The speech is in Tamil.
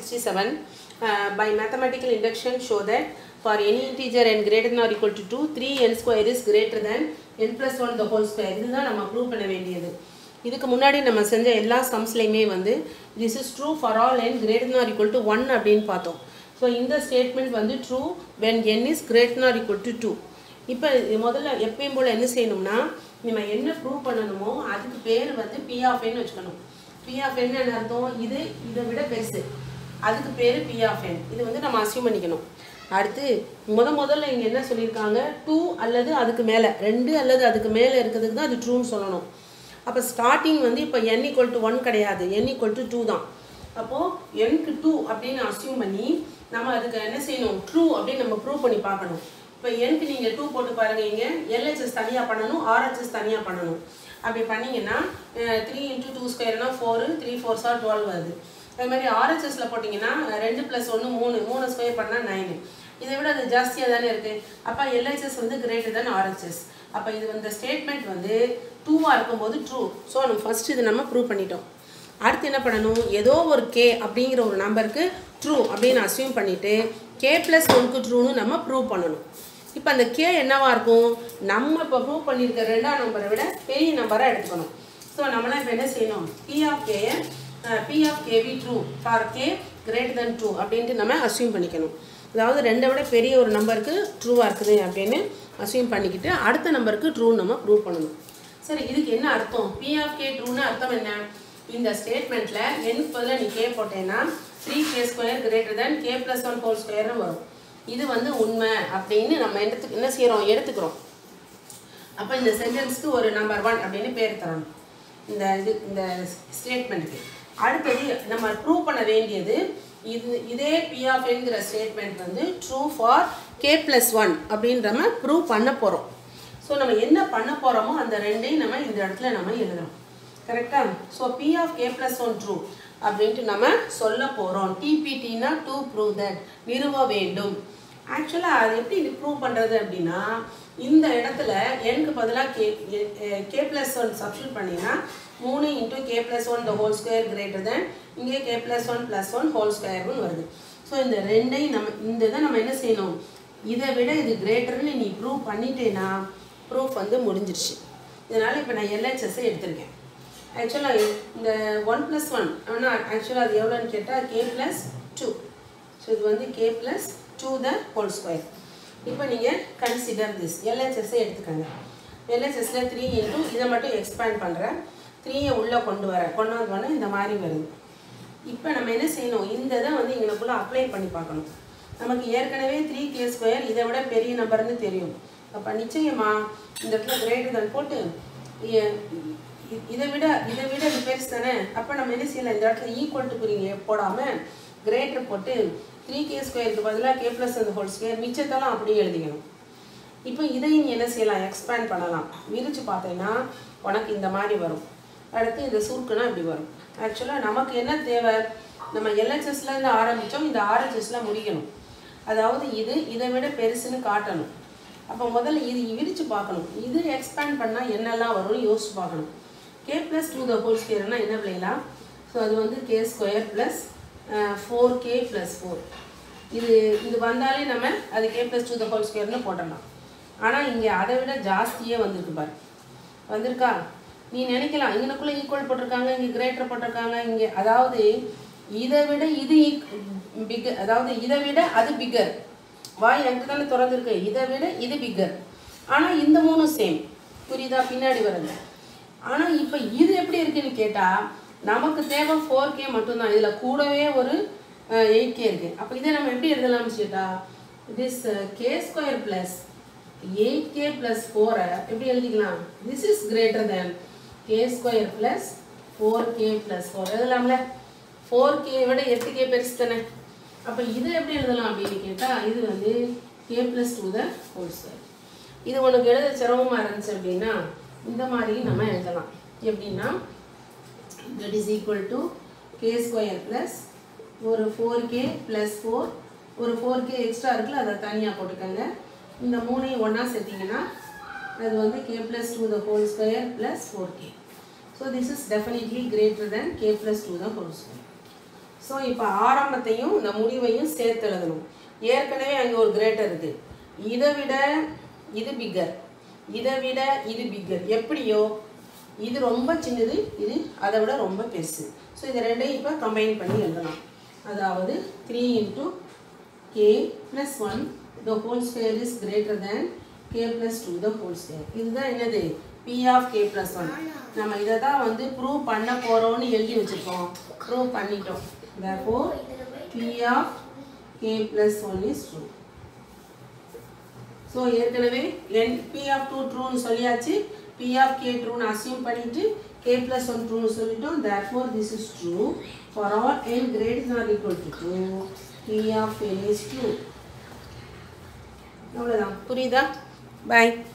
67 uh, by mathematical induction show that for any integer n greater than or equal to 2 3 n square is greater than n plus 1 the whole square இதுதான் நம்ம ப்ரூவ் பண்ண வேண்டியது இதுக்கு முன்னாடி நம்ம செஞ்ச எல்லா சம்ஸ்லையுமே வந்து this is true for all n greater than or equal to 1 அப்படின்னு பார்த்தோம் ஸோ இந்த ஸ்டேட்மெண்ட் வந்து true when n is greater than or equal to 2 இப்போ முதல்ல எப்பயும் போல் என்ன செய்யணும்னா நம்ம என்ன ப்ரூவ் பண்ணணுமோ அதுக்கு பேர் வந்து பி ஆஃப் என் வச்சுக்கணும் பி ஆஃப் என் என்ன அர்த்தம் இது இதை விட பெருசு அதுக்கு பேர் பி ஆஃப் என் இது வந்து நம்ம அசியூம் பண்ணிக்கணும் அடுத்து முத முதல்ல இங்கே என்ன சொல்லியிருக்காங்க டூ அல்லது அதுக்கு மேலே ரெண்டு அல்லது அதுக்கு மேலே இருக்கிறதுக்கு தான் அது ட்ரூன்னு சொல்லணும் அப்போ ஸ்டார்டிங் வந்து இப்போ என் ஈக்குவல் டு ஒன் கிடையாது என் ஈக்குவல் டு டூ தான் அப்போது என்க்கு டூ அப்படின்னு அசியூம் பண்ணி நம்ம அதுக்கு என்ன செய்யணும் ட்ரூ அப்படின்னு நம்ம ப்ரூவ் பண்ணி பார்க்கணும் இப்போ என்க்கு நீங்கள் டூ போட்டு பாருங்க இங்கே எல்ஹெச்எஸ் தனியாக பண்ணணும் ஆர்ஹெச்எஸ் தனியாக பண்ணணும் அப்படி பண்ணீங்கன்னா த்ரீ இன்ட்டு டூ ஸ்கொயர்னா four three four sir twelve வருது அது மாதிரி ஆர்ஹெச்எஸில் போட்டிங்கன்னா ரெண்டு ப்ளஸ் ஒன்று மூணு மூணு ஸ்கொயர் பண்ணால் நைனு இதை விட அது ஜாஸ்தியாக தானே இருக்குது அப்போ எல்ஹெச்எஸ் வந்து கிரேட்டர் தென் ஆர்ஹெச்எஸ் அப்போ இது இந்த ஸ்டேட்மெண்ட் வந்து டூவாக இருக்கும்போது ட்ரூ ஸோ நம்ம ஃபஸ்ட் இது நம்ம ப்ரூவ் பண்ணிட்டோம் அடுத்து என்ன பண்ணணும் ஏதோ ஒரு கே அப்படிங்கிற ஒரு நம்பருக்கு ட்ரூ அப்படின்னு அசியூம் பண்ணிவிட்டு கே ப்ளஸ் ஒன்க்கு ட்ரூன்னு நம்ம ப்ரூவ் பண்ணணும் இப்போ அந்த கே என்னவா இருக்கும் நம்ம இப்போ ப்ரூவ் பண்ணியிருக்க ரெண்டாம் நம்பரை விட பெரிய நம்பராக எடுத்துக்கணும் ஸோ நம்மளாம் இப்போ என்ன செய்யணும் பி ஆஃப் கேயை பி ஆஃப் கேவி true for K greater than two அப்படின்ட்டு நம்ம அசியூம் பண்ணிக்கணும் அதாவது ரெண்டை விட பெரிய ஒரு நம்பருக்கு ட்ரூவாக இருக்குது அப்படின்னு அசியூம் பண்ணிக்கிட்டு அடுத்த நம்பருக்கு ட்ரூ நம்ம ப்ரூவ் பண்ணணும் சரி இதுக்கு என்ன அர்த்தம் பி ஆஃப் கே ட்ரூன்னு அர்த்தம் என்ன இந்த ஸ்டேட்மெண்ட்டில் என் பதில் நீ கே போட்டேன்னா three K square greater than K plus one whole ஸ்கொயர்னு வரும் இது வந்து உண்மை அப்படின்னு நம்ம எடுத்து என்ன செய்கிறோம் எடுத்துக்கிறோம் அப்போ இந்த சென்டென்ஸ்க்கு ஒரு நம்பர் ஒன் அப்படின்னு பேர் தரணும் இந்த இது இந்த ஸ்டேட்மெண்ட்டுக்கு அடுத்தது நம்ம ப்ரூவ் பண்ண வேண்டியது இது இதே பி ஆஃப் என்கிற ஸ்டேட்மெண்ட் வந்து true for K plus one அப்படின்னு நம்ம ப்ரூவ் பண்ண போகிறோம் ஸோ நம்ம என்ன பண்ண போகிறோமோ அந்த ரெண்டையும் நம்ம இந்த இடத்துல நம்ம எழுதுறோம் கரெக்டாக so P of K plus one true அப்படின்ட்டு நம்ம சொல்ல போகிறோம் டிபிடினா டு ப்ரூவ் தட் நிறுவ வேண்டும் ஆக்சுவலாக அது எப்படி ப்ரூவ் பண்ணுறது அப்படின்னா இந்த இடத்துல எனக்கு பதிலாக K K plus one substitute பண்ணிங்கன்னா மூணு into K plus one the whole square greater than இங்கே K plus one plus one whole ஸ்கொயர்னு வருது ஸோ இந்த ரெண்டையும் நம்ம இந்த இதை நம்ம என்ன செய்யணும் இதை விட இது கிரேட்டர்னு நீ ப்ரூவ் பண்ணிட்டேன்னா ப்ரூஃப் வந்து முடிஞ்சிருச்சு இதனால் இப்போ நான் எல்ஹெச்எஸ்ஸை எடுத்திருக்கேன் ஆக்சுவலாக இந்த ஒன் ப்ளஸ் ஒன் ஆனால் ஆக்சுவலாக அது எவ்வளோன்னு கேட்டால் கே ப்ளஸ் டூ ஸோ இது வந்து K plus two the whole square இப்போ நீங்கள் கன்சிடர் திஸ் எல்ஹெச்எஸ்ஸை எடுத்துக்கோங்க எல்ஹெச்எஸில் த்ரீ இன்ட்டு இதை மட்டும் எக்ஸ்பேண்ட் பண்ணுறேன் த்ரீயை உள்ளே கொண்டு வர கொண்டு வந்தோடனே இந்த மாதிரி வருது இப்போ நம்ம என்ன செய்யணும் இந்த இதை வந்து இங்கனக்குள்ளே அப்ளை பண்ணி பார்க்கணும் நமக்கு ஏற்கனவே த்ரீ கே ஸ்கொயர் இதை விட பெரிய நம்பர்னு தெரியும் அப்போ நிச்சயமா இந்த இடத்துல கிரேட்டர் தன் போட்டு இதை விட இதை விட இது பெருசு தானே அப்போ நம்ம என்ன செய்யலாம் இந்த இடத்துல ஈக்குவல் டு குறிங்க போடாமல் கிரேட்டர் போட்டு த்ரீ கே ஸ்கொயருக்கு பதிலாக கே ப்ளஸ் அந்த ஹோல் ஸ்கொயர் மிச்சத்தெல்லாம் அப்படியே எழுதிக்கணும் இப்போ இதையும் நீ என்ன செய்யலாம் எக்ஸ்பேண்ட் பண்ணலாம் விரிச்சு பார்த்தீங்கன்னா உனக்கு இந்த மாதிரி வரும் அடுத்து இந்த சுருக்குனா இப்படி வரும் ஆக்சுவலாக நமக்கு என்ன தேவை நம்ம எல்ஹெச்எஸ்லேருந்து ஆரம்பித்தோம் இந்த ஆர்ஹெச்எஸில் முடிக்கணும் அதாவது இது இதை விட பெருசுன்னு காட்டணும் அப்போ முதல்ல இது விரித்து பார்க்கணும் இது எக்ஸ்பேண்ட் பண்ணால் என்னெல்லாம் வரும்னு யோசிச்சு பார்க்கணும் K plus two the whole ஸ்கொயர்னா என்ன விளையலாம் ஸோ அது வந்து K square plus four K plus four இது இது வந்தாலே நம்ம அது K plus two the whole ஸ்கொயர்னு போட்டுடலாம் ஆனால் இங்கே அதை விட ஜாஸ்தியே வந்திருக்கு பாரு வந்திருக்கா நீ நினைக்கலாம் இங்கனக்குள்ளே ஈக்குவல் போட்டிருக்காங்க இங்கே கிரேட்டர் போட்டிருக்காங்க இங்கே அதாவது இதை விட இது பிகர் அதாவது இதை விட அது பிகர் வாய் எனக்கு தானே திறந்துருக்கு இதை விட இது பிகர் ஆனால் இந்த மூணும் சேம் புரியுதா பின்னாடி வருது ஆனால் இப்போ இது எப்படி இருக்குன்னு கேட்டால் நமக்கு தேவை ஃபோர் கே மட்டும்தான் இதில் கூடவே ஒரு எயிட் கே இருக்குது அப்போ இதை நம்ம எப்படி எழுதலாம்னு கேட்டா this K square plus eight K plus ஃபோரை எப்படி எழுதிக்கலாம் this is greater than K square plus four K plus four எழுதலாம்ல ஃபோர் கே விட எட்டு கே பெருசு தானே அப்போ இது எப்படி எழுதலாம் அப்படின்னு கேட்டால் இது வந்து K plus two the whole square இது உனக்கு எழுத சிரமமாக இருந்துச்சு அப்படின்னா இந்த மாதிரி நம்ம எழுதலாம் எப்படின்னா that is equal to K square plus ஒரு ஃபோர் கே ப்ளஸ் ஃபோர் ஒரு ஃபோர் கே எக்ஸ்ட்ரா இருக்குல்ல அதை தனியாக போட்டுக்கோங்க இந்த மூணையும் ஒன்றா சேர்த்திங்கன்னா அது வந்து K plus two the whole square plus four K so this is definitely greater than K plus two the whole square so so இப்போ ஆரம்பத்தையும் இந்த முடிவையும் சேர்த்து எழுதணும் ஏற்கனவே அங்கே ஒரு கிரேட்டர் இருக்குது இதை விட இது பிக்கர் இதை விட இது பிக்கர் எப்படியோ இது ரொம்ப சின்னது இது அதை விட ரொம்ப பெருசு ஸோ இதை ரெண்டையும் இப்போ கம்பைன் பண்ணி எழுதலாம் அதாவது three into K plus one the whole square is greater than K plus two the whole square இதுதான் என்னது P of K plus one நம்ம இதை தான் வந்து ப்ரூவ் பண்ண போகிறோம்னு எழுதி வச்சுருக்கோம் ப்ரூவ் பண்ணிட்டோம் therefore P of K plus one is true so ஏற்கனவே என் பி ஆஃப் டூ ட்ரூன்னு சொல்லியாச்சு பி ஆஃப் கே ட்ரூன்னு அசியூம் பண்ணிட்டு கே ப்ளஸ் ஒன் ட்ரூன்னு சொல்லிட்டோம் therefore this is true for all n great not equal to two P of n is true அவ்வளோதான் புரியுதா பாய்